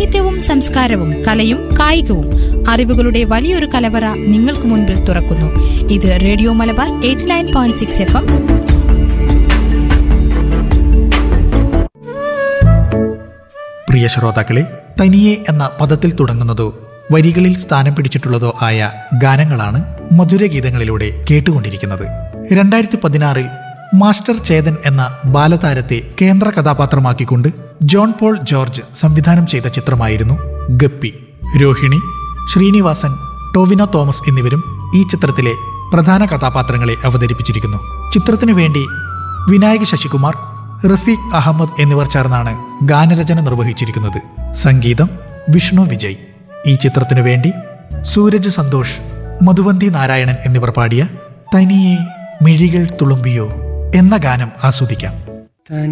സാഹിത്യവും സംസ്കാരവും കലയും കായികവും അറിവുകളുടെ വലിയൊരു കലവറ നിങ്ങൾക്ക് മുൻപിൽ തുറക്കുന്നു ഇത് radio Malabar eighty nine point six F M പ്രിയ ശ്രോതാക്കളെ തനിയെ എന്ന പദത്തിൽ തുടങ്ങുന്നതോ വരികളിൽ സ്ഥാനം പിടിച്ചിട്ടുള്ളതോ ആയ ഗാനങ്ങളാണ് മധുരഗീതങ്ങളിലൂടെ കേട്ടുകൊണ്ടിരിക്കുന്നത് രണ്ടായിരത്തി പതിനാറിൽ മാസ്റ്റർ ചേതൻ എന്ന ബാലതാരത്തെ കേന്ദ്ര കഥാപാത്രമാക്കിക്കൊണ്ട് ജോൺ പോൾ ജോർജ് സംവിധാനം ചെയ്ത ചിത്രമായിരുന്നു ഗപ്പി രോഹിണി ശ്രീനിവാസൻ ടോവിനോ തോമസ് എന്നിവരും ഈ ചിത്രത്തിലെ പ്രധാന കഥാപാത്രങ്ങളെ അവതരിപ്പിച്ചിരിക്കുന്നു ചിത്രത്തിനു വേണ്ടി വിനായക് ശശികുമാർ റഫീഖ് അഹമ്മദ് എന്നിവർ ചേർന്നാണ് ഗാനരചന നിർവഹിച്ചിരിക്കുന്നത് സംഗീതം വിഷ്ണു വിജയ് ഈ ചിത്രത്തിനു വേണ്ടി സൂരജ് സന്തോഷ് മധുവന്തി നാരായണൻ എന്നിവർ പാടിയ തനിയെ മിഴികൾ തുളുമ്പിയോ എന്ന ഗാനം ആസ്വദിക്കാം